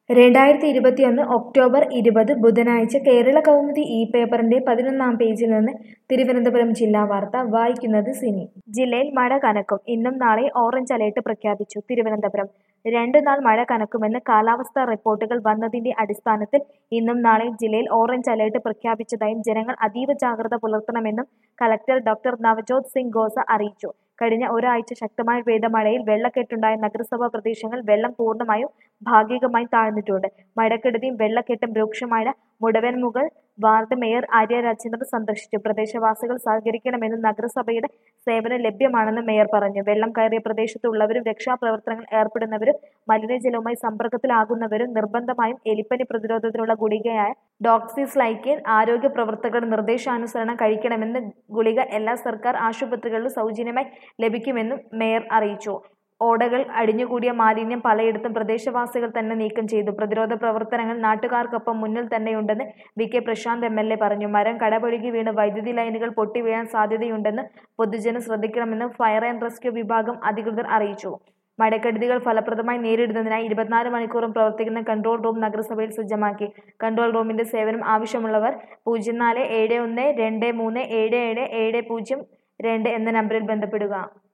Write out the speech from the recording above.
രണ്ടായിരത്തി ഇരുപത്തിയൊന്ന് ഒക്ടോബർ ഇരുപത് ബുധനാഴ്ച കേരള കൗമുദി ഇ പേപ്പറിന്റെ പതിനൊന്നാം പേജിൽ നിന്ന് തിരുവനന്തപുരം ജില്ലാ വാർത്ത വായിക്കുന്നത് സിനി ജില്ലയിൽ മഴ കനക്കും ഇന്നും നാളെ ഓറഞ്ച് അലേർട്ട് പ്രഖ്യാപിച്ചു തിരുവനന്തപുരം രണ്ടു നാൾ മഴ കനക്കുമെന്ന് കാലാവസ്ഥാ റിപ്പോർട്ടുകൾ വന്നതിന്റെ അടിസ്ഥാനത്തിൽ ഇന്നും നാളെയും ജില്ലയിൽ ഓറഞ്ച് അലേർട്ട് പ്രഖ്യാപിച്ചതായും ജനങ്ങൾ അതീവ ജാഗ്രത പുലർത്തണമെന്നും കലക്ടർ ഡോക്ടർ നവജോത് സിംഗ് ഖോസ അറിയിച്ചു കഴിഞ്ഞ ഒരാഴ്ച ശക്തമായി പെയ്ത മഴയിൽ വെള്ളക്കെട്ടുണ്ടായ നഗരസഭാ പ്രദേശങ്ങൾ വെള്ളം പൂർണ്ണമായും ഭാഗികമായും താഴ്ന്നിട്ടുണ്ട് മഴക്കെടുതിയും വെള്ളക്കെട്ടും രൂക്ഷമായ മുടവൻമുകൾ വാർഡ് മേയർ ആര്യ രാജേന്ദ്രൻ സന്ദർശിച്ചു പ്രദേശവാസികൾ സഹകരിക്കണമെന്നും നഗരസഭയുടെ സേവനം ലഭ്യമാണെന്നും മേയർ പറഞ്ഞു വെള്ളം കയറിയ പ്രദേശത്തുള്ളവരും രക്ഷാപ്രവർത്തനങ്ങളിൽ ഏർപ്പെടുന്നവരും മലിനജലവുമായി സമ്പർക്കത്തിലാകുന്നവരും നിർബന്ധമായും എലിപ്പനി പ്രതിരോധത്തിനുള്ള ഗുളികയായ ഡോക്സിസ്ലൈക്കിൻ ആരോഗ്യ പ്രവർത്തകരുടെ നിർദ്ദേശാനുസരണം കഴിക്കണമെന്ന് ഗുളിക എല്ലാ സർക്കാർ ആശുപത്രികളിലും സൗജന്യമായി ലഭിക്കുമെന്നും മേയർ അറിയിച്ചു ഓടകൾ അടിഞ്ഞുകൂടിയ മാലിന്യം പലയിടത്തും പ്രദേശവാസികൾ തന്നെ നീക്കം ചെയ്തു പ്രതിരോധ പ്രവർത്തനങ്ങൾ നാട്ടുകാർക്കൊപ്പം മുന്നിൽ തന്നെയുണ്ടെന്ന് V K Prashanth M L A പറഞ്ഞു മരം കടപുഴകി വീണ് വൈദ്യുതി ലൈനുകൾ പൊട്ടിവീഴാൻ സാധ്യതയുണ്ടെന്ന് പൊതുജനം ശ്രദ്ധിക്കണമെന്ന് ഫയർ ആൻഡ് റെസ്ക്യൂ വിഭാഗം അധികൃതർ അറിയിച്ചു മഴക്കെടുതികൾ ഫലപ്രദമായി നേരിടുന്നതിനായി ഇരുപത്തിനാല് മണിക്കൂറും പ്രവർത്തിക്കുന്ന കൺട്രോൾ റൂം നഗരസഭയിൽ സജ്ജമാക്കി കൺട്രോൾ റൂമിന്റെ സേവനം ആവശ്യമുള്ളവർ പൂജ്യം നാല് ഏഴ് ഒന്ന് രണ്ട് മൂന്ന് ഏഴ് ഏഴ് ഏഴ് പൂജ്യം രണ്ട് എന്ന നമ്പറിൽ ബന്ധപ്പെടുക